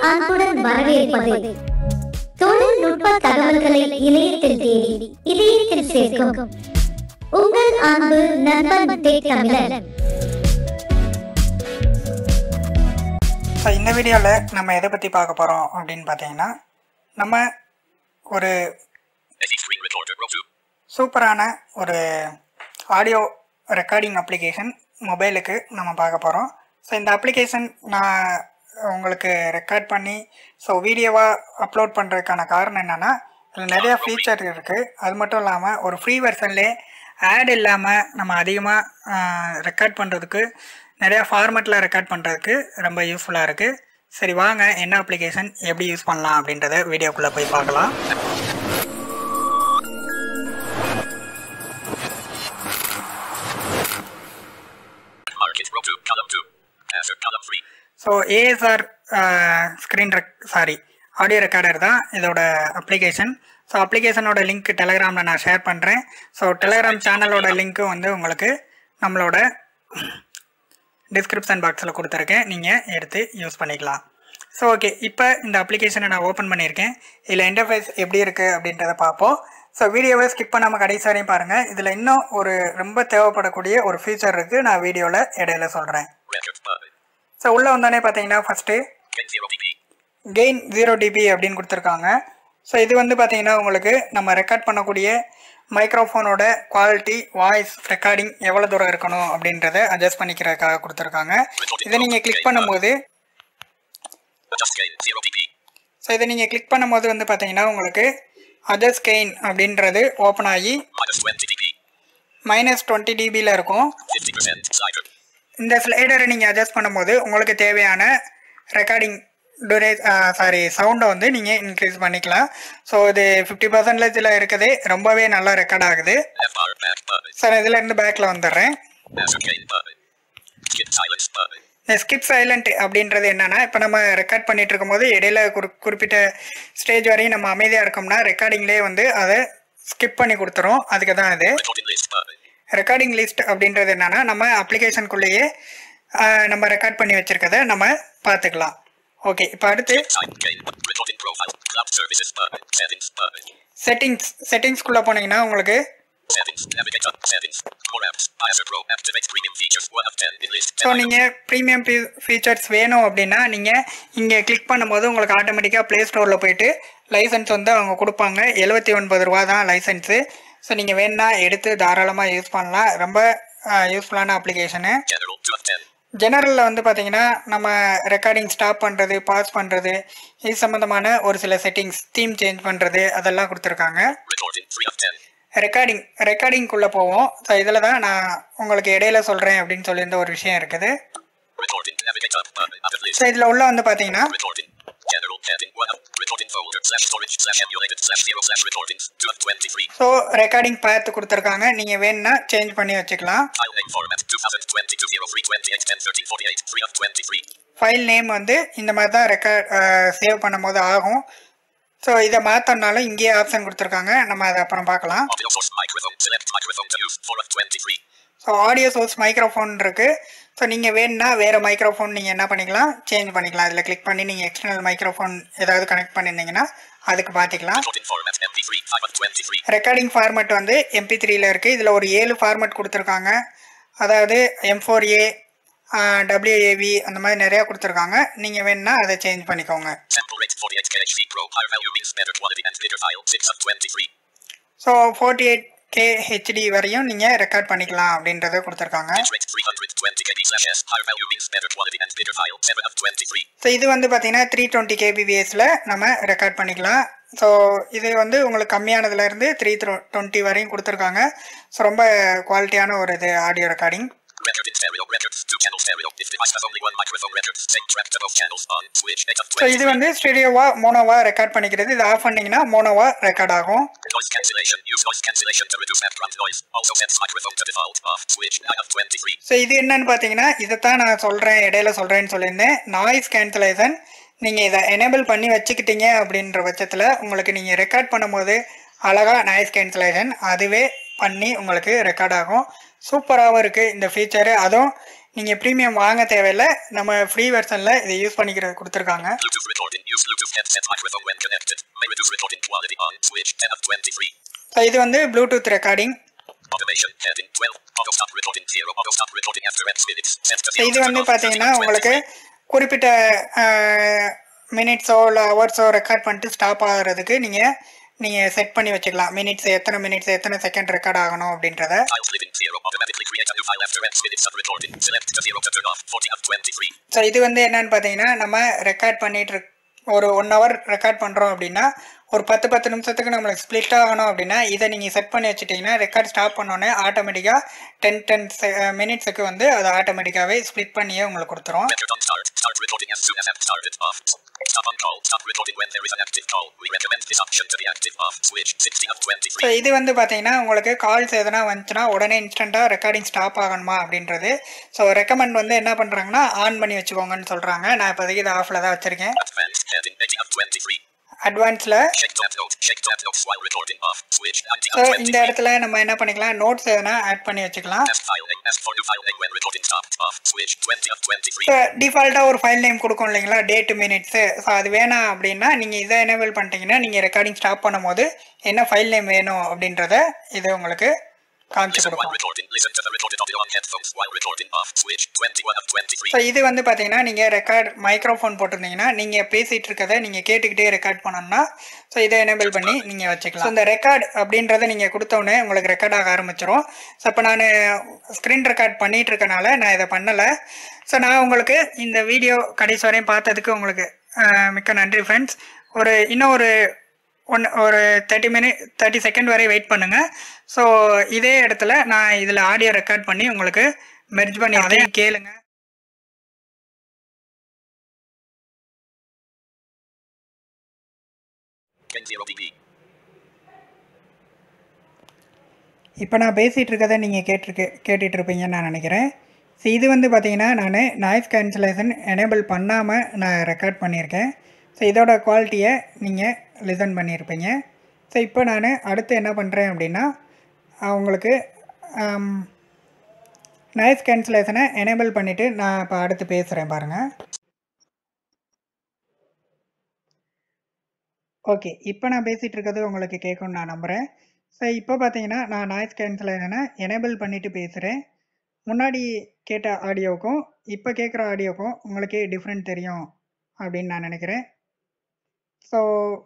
அன்புடன் வரவேற்பது தொழில்நுட்ப தகவல்களை இணையத்தில் தேடி இதயத்தில் சேர்க்கும் உங்கள் அன்பு நண்பன் டேக் தமிழர் ஸோ இந்த வீடியோவில் நம்ம எதை பற்றி பார்க்க போகிறோம் அப்படின்னு பார்த்தீங்கன்னா நம்ம ஒரு Eddie Screen Recorder Roku. சூப்பரான ஒரு ஆடியோ ரெக்கார்டிங் அப்ளிகேஷன் மொபைலுக்கு நம்ம பார்க்க போகிறோம் ஸோ இந்த அப்ளிகேஷன் நான் உங்களுக்கு ரெக்கார்ட் பண்ணி ஸோ வீடியோவாக அப்லோட் பண்ணுறதுக்கான காரணம் என்னென்னா இதில் நிறைய ஃபீச்சர் இருக்குது அது மட்டும் இல்லாமல் ஒரு ஃப்ரீ வெர்ஷன்லேயே ஆட் இல்லாமல் நம்ம அதிகமாக ரெக்கார்ட் பண்ணுறதுக்கு நிறையா ஃபார்மேட்டில் ரெக்கார்ட் பண்ணுறதுக்கு ரொம்ப யூஸ்ஃபுல்லாக இருக்குது சரி வாங்க என்ன அப்ளிகேஷன் எப்படி யூஸ் பண்ணலாம் அப்படின்றத வீடியோக்குள்ளே போய் பார்க்கலாம் Market Roku. Column 2. Answer column 3. So ASR screen rec sorry audio recorder தான் இதோட அப்ளிகேஷன் ஸோ அப்ளிகேஷனோட லிங்க் டெலகிராமில் நான் ஷேர் பண்ணுறேன் ஸோ டெலகிராம் சேனலோட லிங்க்கும் வந்து உங்களுக்கு நம்மளோட டிஸ்கிரிப்ஷன் பாக்ஸில் கொடுத்துருக்கேன் நீங்கள் எடுத்து யூஸ் பண்ணிக்கலாம் ஸோ ஓகே இப்போ இந்த அப்ளிகேஷனை நான் ஓப்பன் பண்ணியிருக்கேன் இதில் இன்டர்ஃபேஸ் எப்படி இருக்குது அப்படின்றத பார்ப்போம் ஸோ வீடியோவை ஸ்கிப் பண்ணாமல் கடைசி வரையும் பாருங்கள் இதில் இன்னும் ஒரு ரொம்ப தேவைப்படக்கூடிய ஒரு ஃபீச்சர் இருக்குது நான் வீடியோவில் இடையில சொல்கிறேன் Record button. ஸோ உள்ளே வந்தோடனே பார்த்தீங்கன்னா first Gain 0 dB. Gain zero dB அப்படின்னு கொடுத்துருக்காங்க ஸோ இது வந்து பார்த்தீங்கன்னா உங்களுக்கு நம்ம ரெக்கார்ட் பண்ணக்கூடிய மைக்ரோஃபோனோட குவாலிட்டி வாய்ஸ் ரெக்கார்டிங் எவ்வளோ தூரம் இருக்கணும் அப்படின்றத அட்ஜஸ்ட் பண்ணிக்கிறதுக்காக கொடுத்துருக்காங்க இதை நீங்கள் கிளிக் பண்ணும்போது Adjust gain 0 dB. ஸோ இதை நீங்கள் கிளிக் பண்ணும்போது வந்து பார்த்தீங்கன்னா உங்களுக்கு அட்ஜஸ்ட் கெயின் அப்படின்றது ஓப்பன் ஆகி Minus 20 dB. மைனஸ் டுவெண்ட்டி டிபியில் இருக்கும் 50% slider. இந்த ஸ்லைடரை நீங்கள் அட்ஜஸ்ட் பண்ணும்போது உங்களுக்கு தேவையான ரெக்கார்டிங் டூரே சாரி சவுண்டை வந்து நீங்கள் இன்க்ரீஸ் பண்ணிக்கலாம் ஸோ இது ஃபிஃப்டி பர்சன்டேஜில் இருக்குது ரொம்பவே நல்லா ரெக்கார்ட் ஆகுது F bar back button. Sir இதில் இருந்து பேக்கில் வந்துடுறேன் Answer gain button. Skip silence button. இந்த ஸ்கிப் சைலண்ட் அப்படின்றது என்னன்னா இப்போ நம்ம ரெக்கார்ட் பண்ணிட்டு இருக்கும்போது இடையில குறி குறிப்பிட்ட ஸ்டேஜ் வரையும் நம்ம அமைதியாக இருக்கோம்னா ரெக்கார்டிங்லேயே வந்து அதை ஸ்கிப் பண்ணி கொடுத்துரும் அதுக்கு தான் இது Recording list button. Recording list அப்படின்றது என்னன்னா நம்ம அப்ளிகேஷனுக்குள்ளேயே நம்ம ரெக்கார்ட் பண்ணி வச்சிருக்கதை நம்ம பார்த்துக்கலாம் ஓகே இப்போ அடுத்து Time gain. Recording profile. Cloud services button. Settings button. Settings செட்டிங்ஸ்குள்ளே போனீங்கன்னா உங்களுக்கு Settings. Navigator. Settings. Core apps. ISO Pro. Activate premium features. 1 of 10 in list. So 10 நீங்கள் ப்ரீமியம் ஃபீச்சர்ஸ் வேணும் அப்படின்னா நீங்கள் இங்கே கிளிக் பண்ணும்போது உங்களுக்கு ஆட்டோமேட்டிக்காக ப்ளே ஸ்டோரில் போயிட்டு லைசன்ஸ் வந்து அவங்க கொடுப்பாங்க எழுபத்தி ஒன்பது ரூபா தான் லைசன்ஸு ஸோ நீங்கள் வேணுன்னா எடுத்து தாராளமாக யூஸ் பண்ணலாம் ரொம்ப யூஸ்ஃபுல்லான அப்ளிகேஷனு General. 2 of 10. ஜெனரலில் வந்து பார்த்தீங்கன்னா நம்ம ரெக்கார்டிங் ஸ்டாப் பண்ணுறது பாஸ் பண்ணுறது இது சம்மந்தமான ஒரு சில செட்டிங்ஸ் தீம் சேஞ்ச் பண்ணுறது அதெல்லாம் கொடுத்துருக்காங்க Recording. 3 of 10. ரெக்கார்டிங் ரெக்கார்டிங்குள்ளே போவோம் ஸோ இதில் தான் நான் உங்களுக்கு இடையில சொல்கிறேன் அப்படின்னு சொல்லியிருந்த ஒரு விஷயம் இருக்குது Recording. Navigator button. Other list. So இதில் உள்ள வந்து பார்த்தீங்கன்னா Recording. General heading 1 of recording folder slash storage slash emulated slash 0 slash recordings 2 of 23. So recording பார்த்து கொடுத்துருக்காங்க நீங்கள் வேணும்னா சேஞ்ச் பண்ணி வச்சுக்கலாம் File name format 2022 03 28 10 13 48 3 of 23. File name வந்து இந்த மாதிரி தான் ரெக்கார்ட் சேவ் பண்ணும்போது ஆகும் ஸோ இதை மாற்றனாலும் இங்கேயே ஆப்ஷன் கொடுத்துருக்காங்க நம்ம அதை அப்புறம் பார்க்கலாம் Audio source microphone. Select microphone to use 4 of 23. So audio source microphone இருக்குது ஸோ நீங்கள் வேணும்னா வேறு மைக்ரோஃபோன் நீங்கள் என்ன பண்ணிக்கலாம் சேஞ்ச் பண்ணிக்கலாம் அதில் கிளிக் பண்ணி நீங்கள் எக்ஸ்டர்னல் மைக்ரோஃபோன் ஏதாவது கனெக்ட் பண்ணியிருந்தீங்கன்னா அதுக்கு பார்த்துக்கலாம் Recording format MP3 5 of 23. Recording format வந்து எம்பி த்ரீல இருக்குது இதில் ஒரு ஏழு ஃபார்மேட் கொடுத்துருக்காங்க அதாவது எம் ஃபோர் ஏ டபிள்யூஏவி அந்த மாதிரி நிறையா கொடுத்துருக்காங்க நீங்கள் வேணும்னா அதை சேஞ்ச் பண்ணிக்கோங்க Sample rate 48 KHZ Pro. Higher value means better quality and bigger file 6 of 23. So forty eight K HD வரையும் நீங்கள் ரெக்கார்ட் பண்ணிக்கலாம் அப்படின்றத கொடுத்துருக்காங்க Bit rate 320 KB slash S. Higher value means better quality and bigger file 7 of 23. So இது வந்து பார்த்தீங்கன்னா three twenty கேபிபிஎஸில் நம்ம record பண்ணிக்கலாம் ஸோ இது வந்து உங்களுக்கு கம்மியானதுலேருந்து த்ரீ டுவெண்ட்டி வரையும் கொடுத்துருக்காங்க ஸோ ரொம்ப குவாலிட்டியான ஒரு இது audio recording Record in stereo records. 2 channel stereo. If device has only one microphone records. Same track to both channels on. Switch 8 of so இது 23. வந்து ஸ்டூடியோவா மோனோவா ரெக்கார்ட் பண்ணிக்கிறது இது ஆஃப் பண்ணிங்கன்னா மோனோவா ரெக்கார்ட் ஆகும் Noise cancellation. Use noise cancellation to reduce background noise. Also sets microphone to default off. Switch 9 of 23. So இது என்னன்னு பார்த்தீங்கன்னா இதைத்தான் நான் சொல்கிறேன் இடையில சொல்கிறேன்னு சொல்லியிருந்தேன் நாய்ஸ் கேன்சலேஷன் நீங்கள் இதை எனேபிள் பண்ணி வச்சுக்கிட்டீங்க அப்படின்ற பட்சத்தில் உங்களுக்கு நீங்கள் ரெக்கார்ட் பண்ணும்போது அழகாக நாய்ஸ் கேன்சலேஷன் அதுவே பண்ணி உங்களுக்கு ரெக்கார்ட் ஆகும் சூப்பராகவும் இருக்குது இந்த ஃபீச்சரு அதுவும் நீங்கள் ப்ரீமியம் வாங்க தேவையில்லை நம்ம ஃப்ரீ வெர்ஷனில் இதை யூஸ் பண்ணிக்கிறது கொடுத்துருக்காங்க Bluetooth recording. Use Bluetooth headset microphone when connected. May reduce recording quality on switch 10 of 23. So இது வந்து Bluetooth recording Automation heading 12. Auto stop recording 0. Auto stop recording after X minutes. Set to so 0 இது to வந்து turn off. பார்த்தீங்கன்னா 13 of உங்களுக்கு 23. குறிப்பிட்ட மினிட்ஸோ இல்லை ஹவர்ஸோ record பண்ணிட்டு stop ஆகுறதுக்கு நீங்கள் நீங்கள் செட் பண்ணி வச்சுக்கலாம் மினிட்ஸ் எத்தனை மினிட்ஸ் எத்தனை செகண்ட் ரெக்கார்ட் ஆகணும் அப்படின்றத Files living 0. Automatically create a new file after X minutes of recording. Select to 0 to turn off. 14 of 23. So இது வந்து என்னன்னு பார்த்தீங்கன்னா நம்ம ரெக்கார்ட் பண்ணிட்டு இருக் ஒரு ஒன் ஹவர் ரெக்கார்ட் பண்ணுறோம் அப்படின்னா ஒரு பத்து பத்து நிமிஷத்துக்கு நம்மளுக்கு ஸ்ப்ளிட் ஆகணும் அப்படின்னா இதை நீங்கள் செட் பண்ணி வச்சுட்டிங்கன்னா ரெக்கார்ட் ஸ்டாப் பண்ணோன்னே ஆட்டோமேட்டிக்காக டென் டென் மினிட்ஸுக்கு வந்து அது ஆட்டோமேட்டிக்காகவே ஸ்ப்ளிட் பண்ணியே உங்களுக்கு கொடுத்துரும் Record on start. Start recording as soon as app started off. Stop on call. Stop recording when there is an active call. We recommend this option to be active off. Switch 16 of 23. So இது வந்து பார்த்தீங்கன்னா உங்களுக்கு calls எதனா வந்துச்சுன்னா உடனே இன்ஸ்டண்ட்டாக recording stop ஆகணுமா அப்படின்றது ஸோ ரெக்கமெண்ட் வந்து என்ன பண்ணுறாங்கன்னா ஆன் பண்ணி வச்சுக்கோங்கன்னு சொல்கிறாங்க நான் இப்போதைக்கு இது ஆஃபில் தான் வச்சுருக்கேன் Advanced heading 18 of 23. அட்வான்ஸில் Check tab note. Check tab notes while recording off. Switch 19 so of இந்த 23. இடத்துல நம்ம என்ன பண்ணிக்கலாம் நோட்ஸ் எதனா ஆட் பண்ணி வச்சுக்கலாம் Test file name. Ask for new file name when recording stopped off. Switch 20 of 23. So டிஃபால்ட்டாக ஒரு ஃபைல் நேம் கொடுக்கும் இல்லைங்களா டேட்டு மினிட்ஸு ஸோ அது வேணாம் அப்படின்னா நீங்கள் இதை எனேபிள் பண்ணிட்டீங்கன்னா நீங்கள் ரெக்கார்டிங் ஸ்டாப் பண்ணும்போது என்ன ஃபைல் நேம் வேணும் அப்படின்றத இது உங்களுக்கு காமிச்சு Listen while கொடுக்கும் recording. Listen to the recorded audio on headphones while recording off. Switch 21 of 23. So இது வந்து பார்த்தீங்கன்னா நீங்கள் ரெக்கார்ட் மைக்ரோஃபோன் போட்டிருந்தீங்கன்னா நீங்கள் பேசிகிட்டு இருக்கதை நீங்கள் கேட்டுக்கிட்டே ரெக்கார்ட் பண்ணணும்னா ஸோ இதை எனேபிள் பண்ணி நீங்கள் வச்சுக்கலாம் ஸோ இந்த ரெக்கார்ட் அப்படின்றத நீங்கள் கொடுத்தோடனே உங்களுக்கு ரெக்கார்ட் ஆக ஆரம்பிச்சிரும் ஸோ இப்போ நான் ஸ்க்ரீன் ரெக்கார்ட் பண்ணிட்டு இருக்கனால நான் இதை பண்ணலை ஸோ நான் உங்களுக்கு இந்த வீடியோ கடைசி வரையும் பார்த்ததுக்கு உங்களுக்கு அஹ், மிக்க நன்றி ஃப்ரெண்ட்ஸ் ஒரு இன்னும் ஒரு ஒன் ஒரு தேர்ட்டி மினிட் தேர்ட்டி செகண்ட் வரை வெயிட் பண்ணுங்கள் ஸோ இதே இடத்துல நான் இதில் ஆடியோ ரெக்கார்ட் பண்ணி உங்களுக்கு மெர்ஜ் பண்ணி அதையும் கேளுங்க 10 dB. இப்போ நான் பேசிகிட்டு இருக்கதை நீங்கள் கேட்டிருக்கு கேட்டுட்டு இருப்பீங்கன்னு நான் நினைக்கிறேன் ஸோ இது வந்து பார்த்தீங்கன்னா நான் நாய்ஸ் கேன்சலேஷன் எனேபிள் பண்ணாமல் நான் ரெக்கார்ட் பண்ணியிருக்கேன் ஸோ இதோட குவாலிட்டியை நீங்கள் லிசன் பண்ணியிருப்பீங்க ஸோ இப்போ நான் அடுத்து என்ன பண்ணுறேன் அப்படின்னா உங்களுக்கு நாய்ஸ் கேன்சலேஷனை எனேபிள் பண்ணிவிட்டு நான் இப்போ அடுத்து பேசுகிறேன் பாருங்கள் ஓகே இப்போ நான் பேசிகிட்டு இருக்கிறது உங்களுக்கு கேட்கும்னு நான் நம்புகிறேன் ஸோ இப்போ பார்த்தீங்கன்னா நான் நாய்ஸ் கேன்சலேஷனை எனேபிள் பண்ணிவிட்டு பேசுகிறேன் முன்னாடி கேட்ட ஆடியோக்கும் இப்போ கேட்குற ஆடியோக்கும் உங்களுக்கு டிஃப்ரெண்ட் தெரியும் அப்படின்னு நான் நினைக்கிறேன் ஸோ